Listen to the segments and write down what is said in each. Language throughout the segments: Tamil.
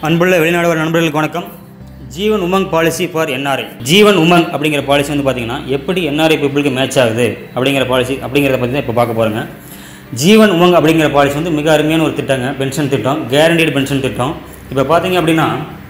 அன்புள்ள வெளிநாடு வாழ் நண்பர்களுக்கு வணக்கம் Jeevan Umang policy for NRI Jeevan Umang அப்படிங்கிற பாலிசி வந்து பார்த்தீங்கன்னா எப்படி என்ஆர்ஐ பீப்புளுக்கு மேட்ச் ஆகுது அப்படிங்கிற பாலிசி அப்படிங்கிறத பற்றி தான் இப்போ பார்க்க போகிறோங்க ஜீவன் உமங் அப்படிங்கிற பாலிசி வந்து மிக அருமையான ஒரு திட்டங்க பென்ஷன் திட்டம் கேரண்டீடு பென்ஷன் திட்டம் இப்போ பார்த்தீங்க அப்படின்னா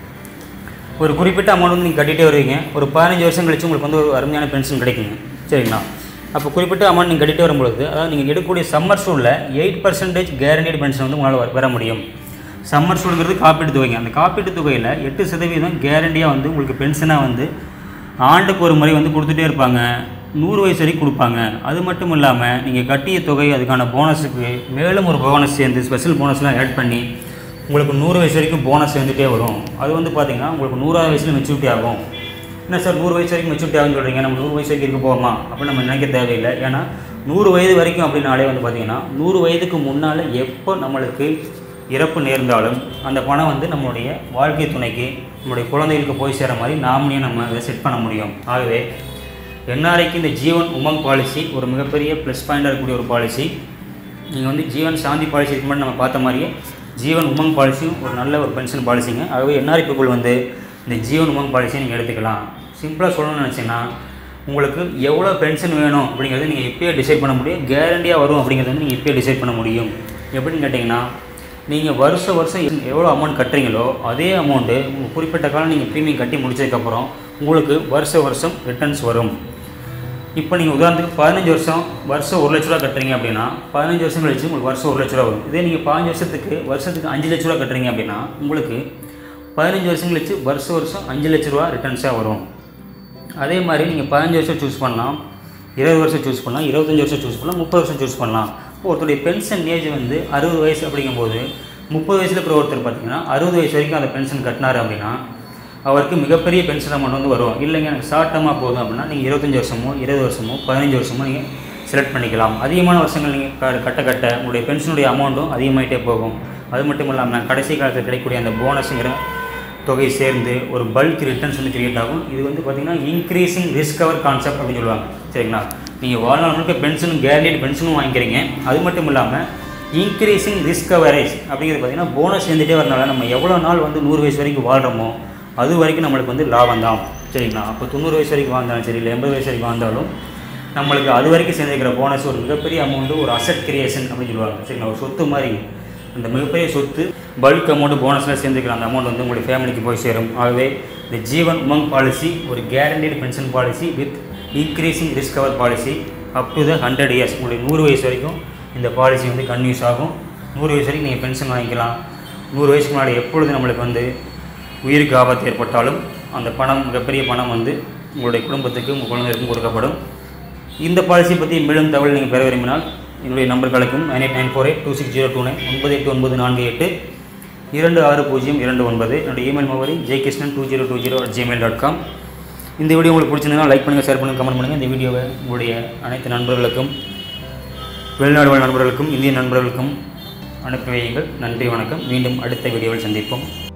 ஒரு குறிப்பிட்ட அமௌண்ட் வந்து நீங்கள் கட்டிகிட்டே வருவீங்க ஒரு பதினஞ்சு வருஷம் கழிச்சு உங்களுக்கு வந்து ஒரு அருமையான பென்ஷன் கிடைக்குங்க சரிங்களா அப்போ குறிப்பிட்ட அமௌண்ட் நீங்கள் கட்டிகிட்டே வரும்பொழுது அதாவது நீங்கள் எடுக்கக்கூடிய சம்மர் சூழில் எயிட் பர்சன்டேஜ் கேரண்டீடு பென்ஷன் வந்து உங்களால் வர- பெற முடியும் சம்மர் சூழ்ங்கிறது காப்பீட்டு தொகைங்க அந்த காப்பீட்டு தொகையில் எட்டு சதவீதம் கேரண்டியாக வந்து உங்களுக்கு பென்ஷனாக வந்து ஆண்டுக்கு ஒரு முறை வந்து கொடுத்துட்டே இருப்பாங்க நூறு வயசு வரைக்கும் கொடுப்பாங்க அது மட்டும் இல்லாமல் நீங்கள் கட்டிய தொகை அதுக்கான போனஸுக்கு மேலும் ஒரு போனஸ் சேர்ந்து ஸ்பெஷல் போனஸ்லாம் ஆட் பண்ணி உங்களுக்கு நூறு வயசு வரைக்கும் போனஸ் வந்துகிட்டே வரும் அது வந்து பார்த்தீங்கன்னா உங்களுக்கு நூறாவது வயசில் மெச்சூரிட்டி ஆகும் என்ன சார் நூறு வயசு வரைக்கும் மெச்சூரிட்டி ஆகும்னு சொல்கிறீங்க நம்ம நூறு வயசு வரைக்கும் இருக்க போவோமா அப்படின்னு நம்ம நினைக்க தேவையில்லை ஏன்னா நூறு வயது வரைக்கும் அப்படின்னாலே வந்து பார்த்தீங்கன்னா நூறு வயதுக்கு முன்னால் எப்போ நம்மளுக்கு இறப்பு நேர்ந்தாலும் அந்த பணம் வந்து நம்மளுடைய வாழ்க்கை துணைக்கு நம்மளுடைய குழந்தைகளுக்கு போய் சேர மாதிரி நாமளே நம்ம அதை செட் பண்ண முடியும் ஆகவே என்ஆர்ஐக்கு இந்த ஜீவன் உமங் பாலிசி ஒரு மிகப்பெரிய ப்ளஸ் பாயிண்டாக இருக்கக்கூடிய ஒரு பாலிசி நீங்கள் வந்து ஜீவன் சாந்தி பாலிசி இதுக்கு முன்னாடி நம்ம பார்த்த மாதிரியே ஜீவன் உமங் பாலிசியும் ஒரு நல்ல ஒரு பென்ஷன் பாலிசிங்க ஆகவே என்ஆர்ஐ பீப்புள் வந்து இந்த ஜீவன் உமங் பாலிசியை நீங்கள் எடுத்துக்கலாம் சிம்பிளாக சொல்லணும்னு நினச்சிங்கன்னா உங்களுக்கு எவ்வளோ பென்ஷன் வேணும் அப்படிங்கிறத நீங்கள் இப்போயே டிசைட் பண்ண முடியும் கேரண்டியாக வரும் அப்படிங்கிறத வந்து நீங்கள் இப்போயே டிசைட் பண்ண முடியும் எப்படின்னு கேட்டிங்கன்னா நீங்கள் வருஷ வருஷம் எவ்வளோ அமௌண்ட் கட்டுறீங்களோ அதே அமௌண்ட்டு உங்கள் குறிப்பிட்ட காலம் நீங்கள் ப்ரீமியம் கட்டி முடிச்சதுக்கப்புறம் உங்களுக்கு வருஷ வருஷம் ரிட்டர்ன்ஸ் வரும் இப்போ நீங்கள் உதாரணத்துக்கு பதினஞ்சு வருஷம் வருஷம் ஒரு லட்ச ரூபா கட்டுறீங்க அப்படின்னா பதினஞ்சு வருஷம் கழிச்சு உங்களுக்கு வருஷம் ஒரு லட்ச ரூபா வரும் இதே நீங்கள் பதினஞ்சு வருஷத்துக்கு வருஷத்துக்கு அஞ்சு லட்ச ரூபா கட்டுறீங்க அப்படின்னா உங்களுக்கு பதினஞ்சு வருஷம் கழிச்சு வருஷம் வருஷம் அஞ்சு லட்ச ரூபா ரிட்டர்ன்ஸாக வரும் அதே மாதிரி நீங்கள் பதினஞ்சு வருஷம் சூஸ் பண்ணலாம் இருபது வருஷம் சூஸ் பண்ணலாம் இருபத்தஞ்சி வருஷம் சூஸ் பண்ணலாம் முப்பது வருஷம் சூஸ் பண்ணலாம் இப்போ ஒருத்தருடைய பென்ஷன் ஏஜ் வந்து அறுபது வயசு அப்படிங்கும்போது முப்பது வயசில் இருக்கிற ஒருத்தர் பார்த்தீங்கன்னா அறுபது வயசு வரைக்கும் அந்த பென்ஷன் கட்டினார் அப்படின்னா அவருக்கு மிகப்பெரிய பென்ஷன் அமௌண்ட் வந்து வரும் இல்லைங்க எனக்கு ஷார்ட் டர்மாக போதும் அப்படின்னா நீங்கள் இருபத்தஞ்சி வருஷமோ இருபது வருஷமோ பதினஞ்சு வருஷமோ நீங்கள் செலக்ட் பண்ணிக்கலாம் அதிகமான வருஷங்கள் நீங்கள் க கட்ட கட்ட உங்களுடைய பென்ஷனுடைய அமௌண்ட்டும் அதிகமாகிட்டே போகும் அது மட்டும் இல்லாமல் கடைசி காலத்தில் கிடைக்கக்கூடிய அந்த போனஸுங்கிற தொகை சேர்ந்து ஒரு பல்க் ரிட்டர்ன்ஸ் வந்து கிரியேட் ஆகும் இது வந்து பார்த்திங்கன்னா இன்க்ரீசிங் ரிஸ்க் கவர் கான்செப்ட் அப்படின்னு சொல்லுவாங்க சரிங்களா நீங்கள் வாழ்நாள் முழுக்க பென்ஷனும் கேரண்டீட் பென்ஷனும் வாங்கிக்கிறீங்க அது மட்டும் இல்லாமல் இன்க்ரீசிங் ரிஸ்க் கவரேஜ் அப்படிங்கிறது பார்த்திங்கன்னா போனஸ் வந்துட்டே வரனால நம்ம எவ்வளோ நாள் வந்து நூறு வயசு வரைக்கும் வாழ்கிறோமோ அது வரைக்கும் நம்மளுக்கு வந்து லாபம் தான் சரிங்களா அப்போ தொண்ணூறு வயசு வரைக்கும் வாழ்ந்தாலும் சரி இல்லை எண்பது வயசு வரைக்கும் வாழ்ந்தாலும் நம்மளுக்கு அது வரைக்கும் சேர்ந்துக்கிற போனஸ் ஒரு மிகப்பெரிய அமௌண்ட்டு ஒரு அசட் கிரியேஷன் அப்படின்னு சொல்லுவாங்க சரிங்களா ஒரு சொத்து மாதிரி அந்த மிகப்பெரிய சொத்து பல்க் அமௌண்ட் போனஸில் சேர்ந்துக்கிற அந்த அமௌண்ட் வந்து உங்களுடைய ஃபேமிலிக்கு போய் சேரும் ஆகவே இந்த ஜீவன் உமங் பாலிசி ஒரு guaranteed pension policy with increasing risk cover policy up to the hundred years உங்களுடைய நூறு வயசு வரைக்கும் இந்த பாலிசி வந்து கன்யூஸ் ஆகும் நூறு வயசு வரைக்கும் நீங்கள் பென்ஷன் வாங்கிக்கலாம் நூறு வயசுக்கு முன்னாடி எப்பொழுது நம்மளுக்கு வந்து உயிருக்கு ஆபத்து ஏற்பட்டாலும் அந்த பணம் மிகப்பெரிய பணம் வந்து உங்களுடைய குடும்பத்துக்கு உங்கள் குழந்தைகளுக்கும் கொடுக்கப்படும் இந்த பாலிசி பற்றி மேலும் தகவல் நீங்கள் பெற விரும்பினால் என்னுடைய நம்பர் கலக்கும் nine eight nine four eight two six zero two nine ஒன்பது எட்டு ஒன்பது நான்கு எட்டு இரண்டு ஆறு பூஜ்ஜியம் இரண்டு ஒன்பது என்னுடைய இமெயில் முகவரி Jaikrishnan two zero two zero at Gmail dot com இந்த வீடியோ உங்களுக்கு பிடிச்சிருந்தா லைக் பண்ணுங்கள் ஷேர் பண்ணுங்கள் கமெண்ட் பண்ணுங்கள் இந்த வீடியோவை உங்களுடைய அனைத்து நண்பர்களுக்கும் வெளிநாடு வாழ் நண்பர்களுக்கும் இந்திய நண்பர்களுக்கும் அனுப்பி வையுங்கள் நன்றி வணக்கம் மீண்டும் அடுத்த வீடியோவில் சந்திப்போம்